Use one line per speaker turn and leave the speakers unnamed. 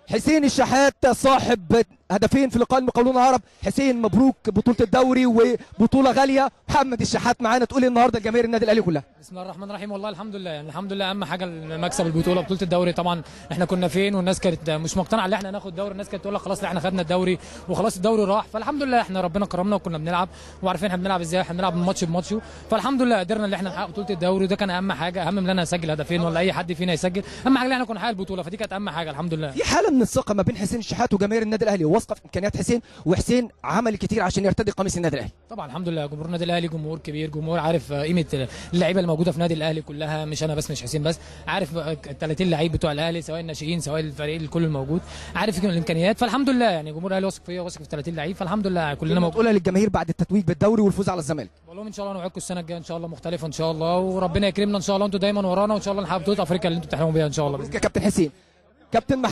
حسين الشحات صاحب هدفين في لقاء المقاولون العرب حسين مبروك بطوله الدوري وبطوله غاليه محمد الشحات معانا تقول إيه النهارده لجماهير النادي الاهلي كلها
بسم الله الرحمن الرحيم والله الحمد لله يعني الحمد لله اهم حاجه مكسب البطوله بطوله الدوري طبعا احنا كنا فين والناس كانت مش مقتنعه ان احنا ناخد دوري الناس كانت تقول لك خلاص لا احنا خدنا الدوري وخلاص الدوري راح فالحمد لله احنا ربنا كرمنا وكنا بنلعب وعارفين احنا بنلعب ازاي احنا بنلعب ماتش بماتشه فالحمد لله قدرنا ان احنا نحقق بطوله الدوري وده كان اهم حاجه اهم من ان انا اسجل هدفين ولا اي حد فينا يسجل اهم حاجه ان احنا كنا نحقق البطوله فدي كانت اهم حاجه الحمد لله
في حاله من الثقه ما بين حسين الشحات وجماهير النادي الاهلي واثقه في امكانيات حسين وحسين عمل كتير عشان يرتدي قميص النادي الاهلي
طبعا الحمد لله جمهور النادي الاهلي جمهور كبير جمهور عارف قيمه اللعيبه الموجوده في النادي الاهلي كلها مش انا بس مش حسين بس عارف ال 30 لعيب بتوع الاهلي سواء الناشئين سواء الفريق الكل الموجود عارف الامكانيات فالحمد لله يعني جمهور الاهلي واثق فيا واثق في 30 لعيب فالحمد لله كلنا
كلنا
موجود
تقولها للجماهير بعد التتويج بالدوري والفوز على الزمالك
بقول لهم ان شاء الله نوعدكم السنه الجايه ان شاء الله مختلفه ان شاء الله وربنا يكرمنا ان شاء الله انتوا دايما ورانا وان شاء الله نحقق بطوله افريقيا اللي انتوا بتحلموا بيها ان شاء الله بإذن
يا كابتن حسين كابتن